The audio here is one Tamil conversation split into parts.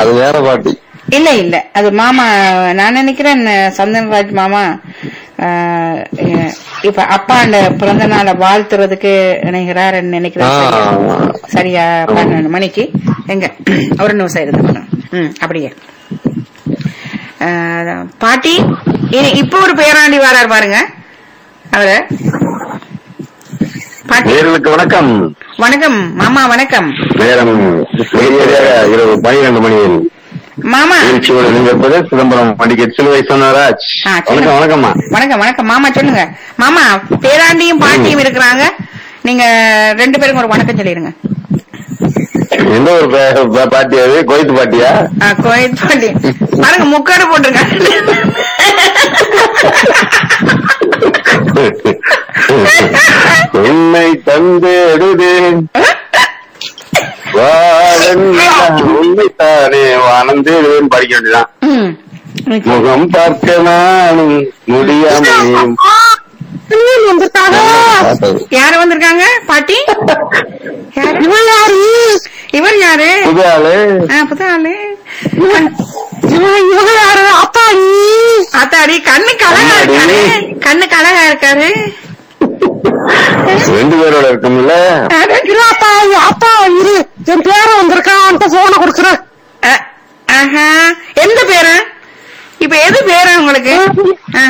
அது வேற பாட்டி இல்ல இல்ல அது மாமா நான் நினைக்கிறேன் சந்தன்ராஜ் மாமா ஆஹ், அஹ், இப்ப அப்பாண்ட பிறந்த நாளை வாழ்த்துறதுக்கு இணைகிறார் நினைக்கிறேன் சரியா? ஆமா. சரியா பன்னெண்டு மணிக்கு எங்க ஒரு நிமிஷம் இருந்து ம் அப்படியே ஆஹ், அதான். பாட்டி இ- இப்ப ஒரு பேராண்டி வரார் பாருங்க அவரு பாட்டி நேர்களுக்கு வணக்கம் வணக்கம் மாமா வணக்கம் நேரம் சரியாக இரவு பனிரெண்டு மணியில் மாமா நிகழ்ச்சியோடு இணைந்திருப்பது சிதம்பரம் பண்டிகை சிலுவை சொன்னராஜ் ஆ, சொல்லுங்க. வணக்கம் வணக்கம்மா வணக்கம் வணக்கம் மாமா சொல்லுங்க மாமா பேராண்டியும் பாட்டியும் இருக்கிறாங்க நீங்க ரெண்டு பேருக்கும் ஒரு வணக்கம் சொல்லிருங்க எந்த ஒரு பா- பா- பாட்டி அது கோயத்து பாட்டியா ஆ, கோயில் பாட்டி பாருங்க முக்காடு போட்டிருங்க உன்னை தந்தேடுதேன் உன்னை தானே வானந்தேடுவேன் படிக்க வேண்டியதான் ம். முகம் பார்க்க நானும் முடியாமல் யாரு வந்திருக்காங்க பாட்டி யாரு? இவர் யாரு புது ஆளு ஆ, புது ஆளு இவர் யாரு அத்தாடி அத்தாடி கண்ணுக்கு அழகா இருக்காரு கண்ணுக்கு அழகா இருக்காரு ரெண்டு பேரோட இருக்கும்ல அப்பா அப்பா இரு என் பேர வந்திருக்கான் போன கொடுக்குறேன் ஆஹா எந்த பேரு இப்ப எது பேரு உங்களுக்கு ஆ.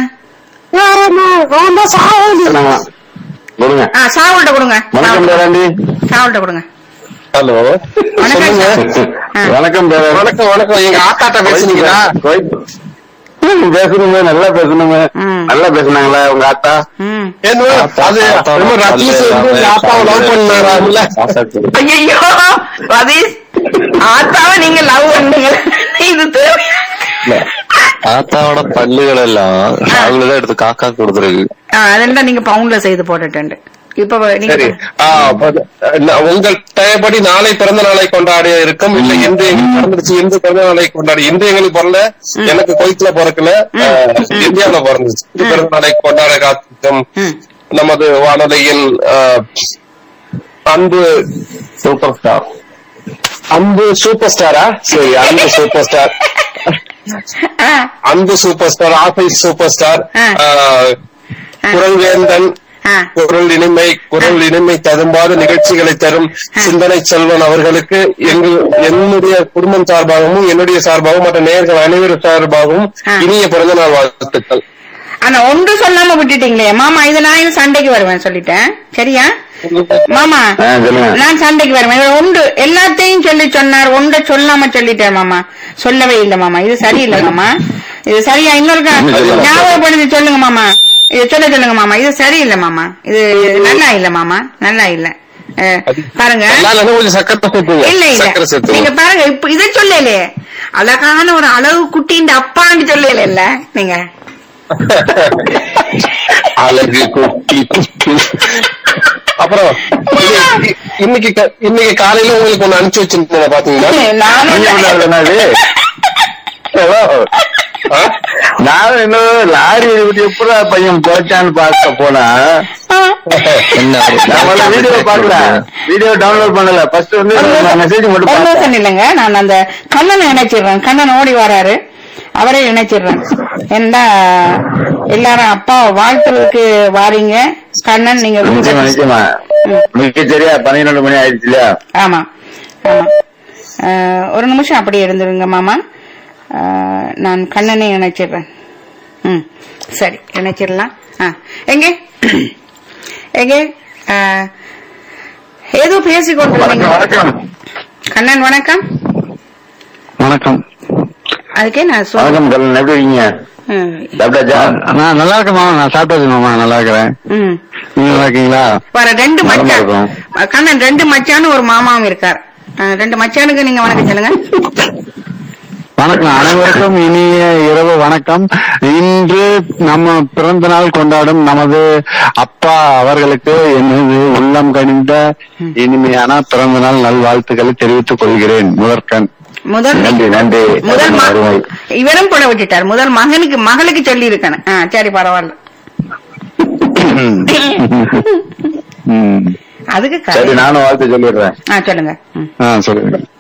என்னம்மா? கொடுங்க ஆ சாவுல்ட்ட கொடுங்க வணக்கம் பேராண்டி சாவுல்ட்ட கொடுங்க ஹலோ வணக்கம் சார். ஆ. வணக்கம் பேரா வணக்கம் வணக்கம் எங்க ஆத்தாட்ட பேசுனீங்களா பேசணுமே நல்லா பேசணுமே ம். நல்லா பேசுனாங்களா உங்க ஆத்தா ம் என்ன அது ரொம்ப ரத்தீஸ் வந்து எங்க ஆத்தாவை லவ் பண்ணாராம்ல ஐயோ ரதீஷ் ஆத்தாவை நீங்க லவ் பண்ணுங்க இது தேவையா ஆத்தாவோட பல்லுகள் எல்லாம் அவங்களதான் எடுத்து காக்கா கொடுத்துருக்கு ஆ, அதெல்லாம் நீங்க பவுண்ட்ல செய்து போட்டுட்டு இப்ப நீங்க சரி ஆ, அப்ப, ந- உங்கள் டயப்படி நாளை பிறந்த நாளை கொண்டாட இருக்கும் இல்ல இன்று எங்களுக்கு பிறந்துருச்சு இன்று பிறந்த நாளை கொண்டாடி இன்று எங்களுக்கு பிறந்த எனக்கு கொய்த்துல பிறக்கல ஆ, இந்தியாவுல பிறந்துச்சு இன்று பிறந்த நாளை கொண்டாட காத்திருக்கும் ம். நமது வானொலியின் ஆ, அன்பு சூப்பர் ஸ்டார் அன்பு சூப்பர் ஸ்டாரா சரி அன்பு சூப்பர் ஸ்டார் ஆ, அன்பு சூப்பர் ஸ்டார் ஆசை சூப்பர் ஸ்டார் ஆ. ஆ, குரல் வேந்தன் ஆ. குரல் இனிமை குரல் இனிமை ததும்பாத நிகழ்ச்சிகளை தரும் சிந்தனை செல்வன் அவர்களுக்கு எங்கள் என்னுடைய குடும்பம் சார்பாகவும் என்னுடைய சார்பாகவும் மற்ற நேயர்கள் அனைவரும் சார்பாகவும் ஆ. இனிய பிறந்த நாள் வாழ்த்துக்கள் ஆனா ஒன்று சொல்லாம விட்டுட்டீங்களே மாமா இது நான் இது சண்டைக்கு வருவேன் சொல்லிட்டேன் சரியா மாமா ஆ, சொல்லுங்க. நான் சண்டைக்கு வருவேன் இவர் ஒன்று எல்லாத்தையும் சொல்லி சொன்னார் ஒன்றை சொல்லாம சொல்லிட்டேன் மாமா சொல்லவே இல்லை மாமா இது சரியில்லை மாமா இது சரியா இன்னொருக்கா என்ன சொல்லலாம்? ஞாபகப்படுத்தி சொல்லுங்க மாமா இது சொல்ல சொல்லுங்க மாமா இது சரியில்லை மாமா இது இது நல்லா இல்ல மாமா நல்லா இல்ல அஹ், பாருங்க எல்லாரும் கொஞ்சம் சக்கரை சேர்த்துங்க இல்ல இல்ல சக்கரை நீங்க சேர்த்துங்க பாருங்க இப்ப இதை சொல்லலே அழகான ஒரு அளவு குட்டின்ற அப்பான்னு சொல்லல இல்ல நீங்க அழகு குட்டி குட்டி அப்புறம் இன்னைக்கு- இன்னைக்கு க- இன்னைக்கு காலையில உங்களுக்கு ஒண்ணு அனுப்பிச்சு வச்சிருந்தேன் பாத்தீங்களா நானும் நீங்க உள்ள என்னது ஹலோ ஆ? நானும் இன்னும் லாரி விட்டு எப்படா பையன் போச்சான்னு பார்க்க போனா என்ன நான் முதல்ல வீடியோ பார்க்கல வீடியோ டவுன்லோட் பண்ணல ஃபர்ஸ்ட் வந்து மெசேஜ் மட்டும் ஒரு பார்த்தேன் நிமிஷம் இல்லைங்க நான் அந்த கண்ணனை இணைச்சிடுறேன் கண்ணன் ஓடி வராரு அவரே இணைச்சிடுறேன் ஏன்னா எல்லாரும் அப்பா வாழ்த்துறதுக்கு வாரீங்க கண்ணன் நீங்க நிச்சயமா நிச்சயமா மிக்க சரியா பன்னிரெண்டு மணி ஆயிடுச்சு இல்லையா ஆமா ஆமா அஹ், ஒரு நிமிஷம் அப்படியே இருந்துருங்க மாமா அஹ், நான் கண்ணனை இணைச்சிடுறேன் ம் சரி இணைச்சிடலாம் ஆ எங்க எங்க அஹ், ஏதோ பேசி கொண்டிருந்தீங்க வணக்கம் வணக்கம் கண்ணன் வணக்கம் வணக்கம் அதுக்கே நான் சொல் வணக்கம் கல்லன் எப்படி இருக்கீங்க ம், சாப்பிட்டாச்சா நான் நல்லா இருக்கேன் மாமா நான் சாப்பிட்டாச்சு மாமா நல்லா இருக்கிறேன் ம் நீங்க நல்லா இருக்கீங்களா வர ரெண்டு நலமா மச்சான் இருக்கோம். கண்ணன் ரெண்டு மச்சான்னு ஒரு மாமாவும் இருக்கார் அஹ், ரெண்டு மச்சானுக்கு நீங்க வணக்கம் சொல்லுங்க வணக்கம் அனைவருக்கும் இனிய இரவு வணக்கம் இன்று நம்ம பிறந்த நாள் கொண்டாடும் நமது அப்பா அவர்களுக்கு எனது உள்ளம் கனிந்த இனிமையான பிறந்த நாள் நல்வாழ்த்துக்களை தெரிவித்துக் கொள்கிறேன் முதற்கண் முதல் நன்றி நன்றி முதல் ம- அருமை. இவரும் போட விட்டுட்டார் முதல் மகனுக்கு மகளுக்கு சொல்லி இருக்கணும் ஆ, சரி பரவாயில்ல ம். அதுக்கு சரி கதை. நானும் வாழ்த்து சொல்லிடுறேன் ஆ சொல்லுங்க ம். ஆ சொல்லுங்க